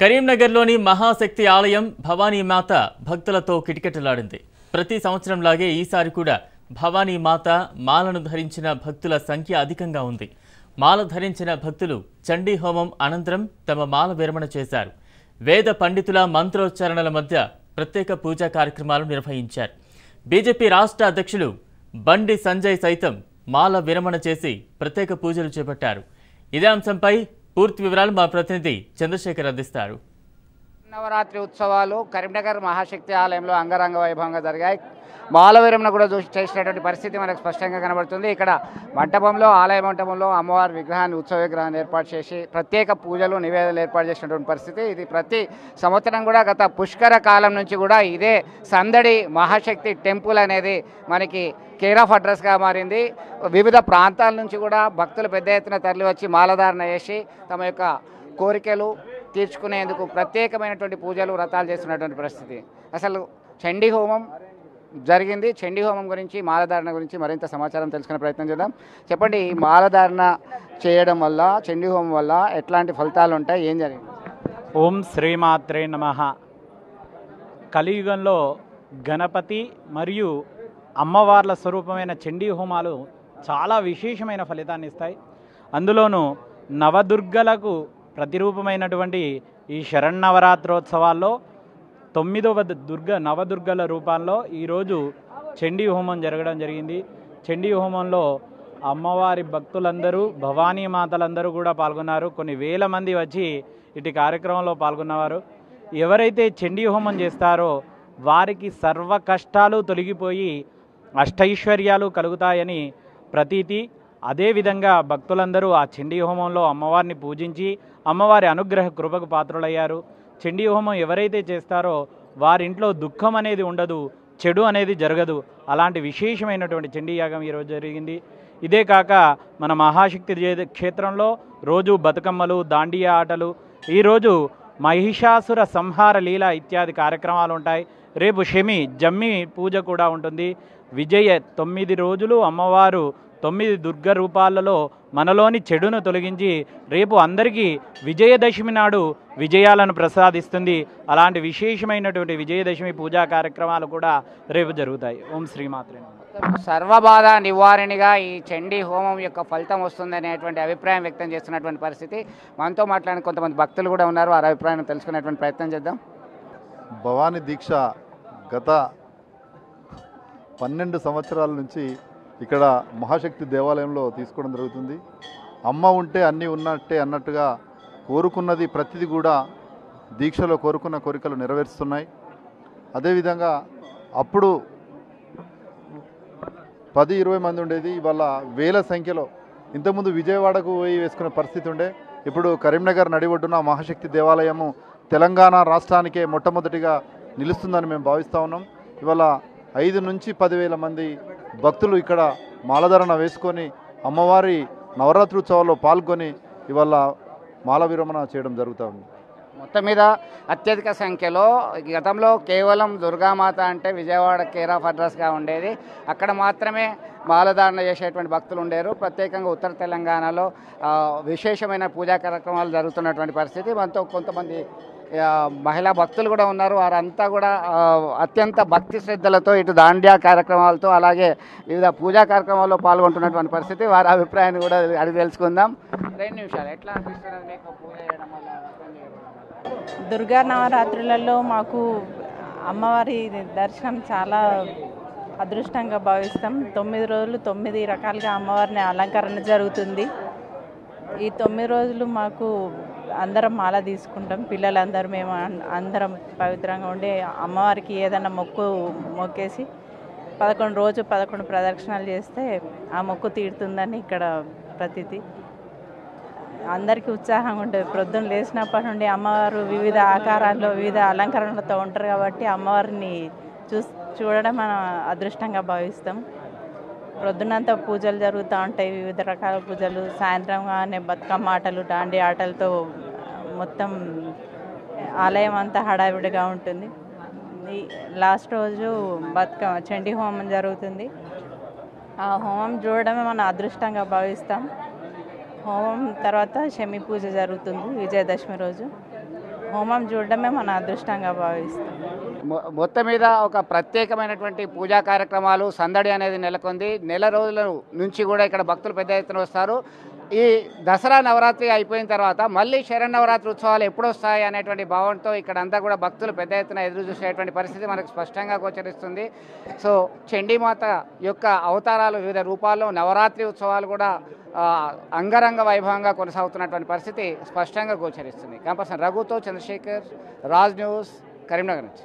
కరీంనగర్లోని మహాశక్తి ఆలయం భవానీ మాత భక్తులతో కిటకిటలాడింది ప్రతి సంవత్సరంలాగే ఈసారి కూడా భవానీ మాత మాలను ధరించిన భక్తుల సంఖ్య అధికంగా ఉంది మాల ధరించిన భక్తులు చండీ హోమం అనంతరం తమ మాల విరమణ చేశారు వేద పండితుల మంత్రోచ్చారణల మధ్య ప్రత్యేక పూజా కార్యక్రమాలు నిర్వహించారు బీజేపీ రాష్ట్ర అధ్యక్షులు బండి సంజయ్ సైతం మాల విరమణ చేసి ప్రత్యేక పూజలు చేపట్టారు ఇదే అంశంపై పూర్తి వివరాలు మా ప్రతినిధి చంద్రశేఖర్ అందిస్తారు నవరాత్రి ఉత్సవాలు కరీంనగర్ మహాశక్తి ఆలయంలో అంగరంగ వైభవంగా జరిగాయి మాలవీరంను కూడా చూసి చేసినటువంటి పరిస్థితి మనకు స్పష్టంగా కనబడుతుంది ఇక్కడ మంటపంలో ఆలయ మంటపంలో అమ్మవారి విగ్రహాన్ని ఉత్సవ విగ్రహాన్ని ఏర్పాటు చేసి ప్రత్యేక పూజలు నివేదనలు ఏర్పాటు చేసినటువంటి పరిస్థితి ఇది ప్రతి సంవత్సరం కూడా గత పుష్కర కాలం నుంచి కూడా ఇదే సందడి మహాశక్తి టెంపుల్ అనేది మనకి కేర్ ఆఫ్ అడ్రస్గా మారింది వివిధ ప్రాంతాల నుంచి కూడా భక్తులు పెద్ద ఎత్తున తరలి వచ్చి మాలధారణ చేసి తమ యొక్క కోరికలు తీర్చుకునేందుకు ప్రత్యేకమైనటువంటి పూజలు వ్రతాలు చేస్తున్నటువంటి పరిస్థితి అసలు చండీ హోమం జరిగింది చండీ హోమం గురించి మాలధారణ గురించి మరింత సమాచారం తెలుసుకునే ప్రయత్నం చేద్దాం చెప్పండి ఈ మాలధారణ చేయడం వల్ల చండీ హోమం వల్ల ఎట్లాంటి ఫలితాలు ఉంటాయి ఏం జరిగింది ఓం శ్రీమాత్రే నమ కలియుగంలో గణపతి మరియు అమ్మవార్ల స్వరూపమైన చండీ హోమాలు చాలా విశేషమైన ఫలితాన్ని ఇస్తాయి అందులోనూ నవదుర్గలకు ప్రతిరూపమైనటువంటి ఈ శరన్నవరాత్రోత్సవాల్లో తొమ్మిదవ ద- దుర్గ నవదుర్గల రూపాల్లో ఈరోజు చండీ హోమం జరగడం జరిగింది చండీ హోమంలో అమ్మవారి భక్తులందరూ భవానీ మాతలందరూ కూడా పాల్గొన్నారు కొన్ని వేల మంది వచ్చి ఇటు కార్యక్రమంలో పాల్గొన్నవారు ఎవరైతే చండీ హోమం చేస్తారో వారికి సర్వ కష్టాలు తొలగిపోయి అష్టైశ్వర్యాలు కలుగుతాయని ప్రతీతి అదేవిధంగా భక్తులందరూ ఆ చండీ హోమంలో అమ్మవారిని పూజించి అమ్మవారి అనుగ్రహ కృపకు పాత్రులయ్యారు చండీ హోమం ఎవరైతే చేస్తారో వారింట్లో దుఃఖం అనేది ఉండదు చెడు అనేది జరగదు అలాంటి విశేషమైనటువంటి చండీ యాగం ఈరోజు జరిగింది ఇదే కాక మన మహాశక్తి జే- క్షేత్రంలో రోజు బతుకమ్మలు దాండియా ఆటలు ఈరోజు మహిషాసుర సంహార లీల ఇత్యాది కార్యక్రమాలు ఉంటాయి రేపు షమి జమ్మి పూజ కూడా ఉంటుంది విజయ తొమ్మిది రోజులు అమ్మవారు తొమ్మిది దుర్గ రూపాలలో మనలోని చెడును తొలగించి రేపు అందరికీ విజయదశమి నాడు విజయాలను ప్రసాదిస్తుంది అలాంటి విశేషమైనటువంటి విజయదశమి పూజా కార్యక్రమాలు కూడా రేపు జరుగుతాయి ఓం శ్రీమాత్రే నమః. సర్వబాధ నివారణగా ఈ చండీ హోమం యొక్క ఫలితం వస్తుందనేటువంటి అభిప్రాయం వ్యక్తం చేస్తున్నటువంటి పరిస్థితి మనతో మాట్లాడిన కొంతమంది భక్తులు కూడా ఉన్నారు వారి అభిప్రాయం తెలుసుకునేటువంటి ప్రయత్నం చేద్దాం భవానీ దీక్ష గత పన్నెండు సంవత్సరాల నుంచి ఇక్కడ మహాశక్తి దేవాలయంలో తీసుకోవడం జరుగుతుంది అమ్మ ఉంటే అన్నీ ఉన్నట్టే అన్నట్టుగా కోరుకున్నది ప్రతిదీ కూడా దీక్షలో కోరుకున్న కోరికలు నెరవేరుస్తున్నాయి అదేవిధంగా అప్పుడు పది ఇరవై మంది ఉండేది ఇవాళ వేల సంఖ్యలో ఇంతకుముందు విజయవాడకు పోయి వేసుకునే పరిస్థితి ఉండే ఇప్పుడు కరీంనగర్ నడిబొడ్డున మహాశక్తి దేవాలయము తెలంగాణ రాష్ట్రానికే మొట్టమొదటిగా నిలుస్తుందని మేము భావిస్తూ ఉన్నాం ఇవాళ ఐదు నుంచి పదివేల మంది భక్తులు ఇక్కడ మాలధరణ వేసుకొని అమ్మవారి నవరాత్రి ఉత్సవాల్లో పాల్గొని ఇవాళ మాల విరమణ చేయడం జరుగుతూ ఉంది మొత్తం మీద అత్యధిక సంఖ్యలో గతంలో కేవలం దుర్గామాత అంటే విజయవాడ కేర్ ఆఫ్ అడ్రస్గా ఉండేది అక్కడ మాత్రమే మాలధారణ చేసేటువంటి భక్తులు ఉండేరు ప్రత్యేకంగా ఉత్తర తెలంగాణలో ఆ, విశేషమైన పూజా కార్యక్రమాలు జరుగుతున్నటువంటి పరిస్థితి మనతో కొంతమంది ఆ, మహిళా భక్తులు కూడా ఉన్నారు వారంతా కూడా ఆ, అత్యంత భక్తి శ్రద్ధలతో ఇటు దాండ్యా కార్యక్రమాలతో అలాగే వివిధ పూజా కార్యక్రమాల్లో పాల్గొంటున్నటువంటి పరిస్థితి వారి అభిప్రాయాన్ని కూడా అడిగి తెలుసుకుందాం రెండు నిమిషాలు ఎట్లా అనిపిస్తున్నది మీకు పూజ చేయడం వల్ల వ్రతం చేయడం వల్ల? దుర్గా నవరాత్రులలో మాకు అమ్మవారి దర్శనం చాలా అదృష్టంగా భావిస్తాం తొమ్మిది రోజులు తొమ్మిది రకాలుగా అమ్మవారిని అలంకరణ జరుగుతుంది ఈ తొమ్మిది రోజులు మాకు అందరం మాల తీసుకుంటాం పిల్లలందరూ మేము అన్- అందరం పవిత్రంగా ఉండి అమ్మవారికి ఏదైనా మొక్కు మొక్కేసి పదకొండు రోజు పదకొండు ప్రదక్షిణాలు చేస్తే ఆ మొక్కు తీరుతుందని ఇక్కడ ప్రతీతి అందరికీ ఉత్సాహంగా ఉంటుంది ప్రొద్దున లేచినప్పటి నుండి అమ్మవారు వివిధ ఆకారాల్లో వివిధ అలంకరణలతో ఉంటారు కాబట్టి అమ్మవారిని చూ చూడడం మనం అదృష్టంగా భావిస్తాం ప్రొద్దునంతా పూజలు జరుగుతూ ఉంటాయి వివిధ రకాల పూజలు సాయంత్రం కానీ బతుకమ్మ ఆటలు దాండి ఆటలతో మొత్తం ఆలయం అంతా హడావిడిగా ఉంటుంది ఈ లాస్ట్ రోజు బతుకమ్మ చండీ హోమం జరుగుతుంది ఆ హోమం చూడడమే మనం అదృష్టంగా భావిస్తాం హోమం తర్వాత శమి పూజ జరుగుతుంది విజయదశమి రోజు హోమం చూడడమే మన అదృష్టంగా భావిస్తాం మొ- మొత్తం మీద ఒక ప్రత్యేకమైనటువంటి పూజా కార్యక్రమాలు సందడి అనేది నెలకొంది నెల రోజుల నుంచి కూడా ఇక్కడ భక్తులు పెద్ద ఎత్తున వస్తారు ఈ దసరా నవరాత్రి అయిపోయిన తర్వాత మళ్ళీ శరణవరాత్రి ఉత్సవాలు ఎప్పుడు వస్తాయి అనేటువంటి భావంతో ఇక్కడ అంతా కూడా భక్తులు పెద్ద ఎత్తున ఎదురు చూసేటువంటి పరిస్థితి మనకు స్పష్టంగా గోచరిస్తుంది సో చండీమాత యొక్క అవతారాలు వివిధ రూపాల్లో నవరాత్రి ఉత్సవాలు కూడా ఆ, అంగరంగ వైభవంగా కొనసాగుతున్నటువంటి పరిస్థితి స్పష్టంగా గోచరిస్తుంది క్యాంపస్ రఘుతో చంద్రశేఖర్ రాజ్ న్యూస్ కరీంనగర్ నుంచి